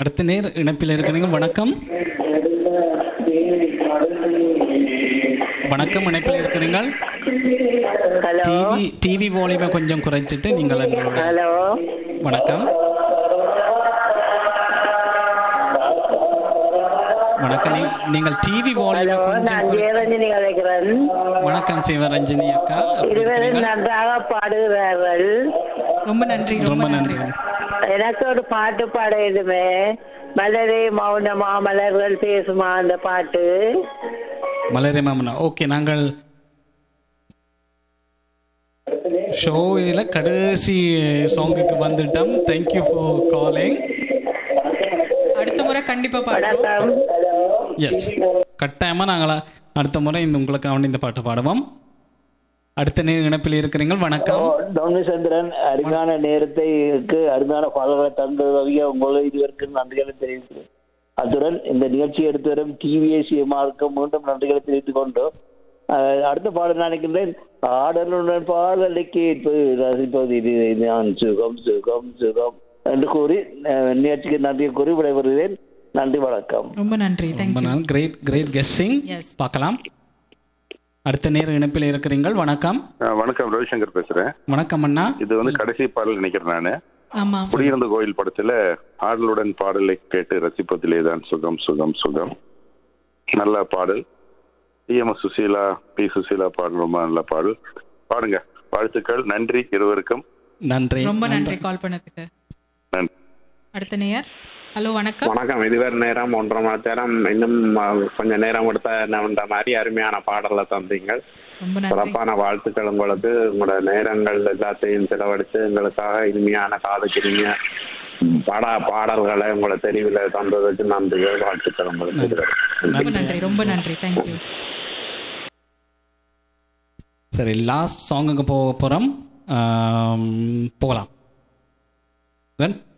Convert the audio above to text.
அடுத்த நேர் இணைப்பில் இருக்கிறீங்க வணக்கம் வணக்கம் இணைப்பில் இருக்கிறீர்கள் ஹலோ டிவி டிவி வால்யூமை கொஞ்சம் குறைச்சிட்டு நீங்கள் எங்களோட ஹலோ வணக்கம் வணக்கம் நீ- நீங்கள் டிவி வால்யூமை ஹலோ கொஞ்சம் நான் குறை- ஜெயரஞ்சனி கலைக்கிறேன் வணக்கம் சிவரஞ்சனி அக்கா எப்படி இருவரும் இருக்கிறீர்கள்? நன்றாக பாடுகிறார்கள் ரொம்ப நன்றி ரொம்ப நன்றி எனக்கு ஒரு பாட்டு பாட வேண்டுமே மலரே மௌனமா மலர்கள் பேசுமா அந்த பாட்டு மலரே மாமனா ஓகே நாங்கள் ஷோவில் கடைசி சாங்குக்கு வந்துட்டோம் தேங்க்யூ ஃபார் காலிங் அடுத்த முறை கண்டிப்பா பாடுறோம் வணக்கம் எஸ் கட்டாயமாக நாங்கள் அடுத்த முறை இந்த உங்களுக்காக இந்த பாட்டு பாடுவோம் அடுத்த நேர் இணைப்பில் இருக்கிறீங்க வணக்கம் டவுனிசந்திரன் அருமையான நேரத்தைக்கு அருமையான பாடல்களை தந்ததவிய உங்களை இதுவரைக்கும் நன்றிகளை தெரிவிக்கிறேன் அத்துடன் இந்த நிகழ்ச்சியை எடுத்து வரும் டிவிஎஸ்சிஎம்ஆருக்கு மீண்டும் நன்றிகளை தெரிவித்துக் கொண்டோம் அஹ், அடுத்த பாடல் நினைக்கின்றேன் பாடலுடன் பாடலை கேட்பது ரசிப்பது இது நான் சுகம் சுகம் சுகம் என்று கூறி அஹ், நிகழ்ச்சிக்கு நன்றியை கூறி விடைபெறுகிறேன் நன்றி வணக்கம் ரொம்ப நன்றி ரொம்ப தேங்க்யூ நாள் கிரேட் கிரேட் கெஸ்ஸிங் Yes. பார்க்கலாம் அடுத்த நேர் இணைப்பில் இருக்கிறீர்கள் வணக்கம் ஆ, வணக்கம் ரவிசங்கர் பேசுறேன் வணக்கம் அண்ணா இது வந்து கடைசி பாடல் நினைக்கிறேன் நானு ஆமா குடியிருந்த கோயில் படத்துல ஆடலுடன் பாடலை கேட்டு ரசிப்பதிலே தான் சுகம் சுகம் சுகம் நல்ல பாடல் டிஎம்எஸ் சுசீலா பி சுசீலா பாடல் ரொம்ப நல்ல பாடல் பாடுங்க வாழ்த்துக்கள் நன்றி இருவருக்கும் நன்றி ரொம்ப நன்றி கால் பண்ணதுக்கு நன்றி அடுத்த நேயர் ஹலோ வணக்கம் வணக்கம் இதுவரை நேரம் ஒன்றரை மணி நேரம் இன்னும் அஹ், கொஞ்சம் நேரம் கொடுத்தா என்னன்ற மாதிரி அருமையான பாடலை தந்தீங்க ரொம்ப நன்றி சிறப்பான வாழ்த்துக்கள் உங்களுக்கு உங்களோட நேரங்கள் எல்லாத்தையும் செலவழித்து எங்களுக்காக இனிமையான காதுக்கு இனிமைய பாடா பாடல்களை உங்களை தெரிவில் தந்ததுக்கு நன்றிகள் வாழ்த்துக்கள் உங்களுக்கு இதுவரை. ரொம்ப நன்றி ரொம்ப நன்றி தேங்க்யூ சரி லாஸ்ட் சாங்குக்கு போக போகிறோம் போகலாம் Then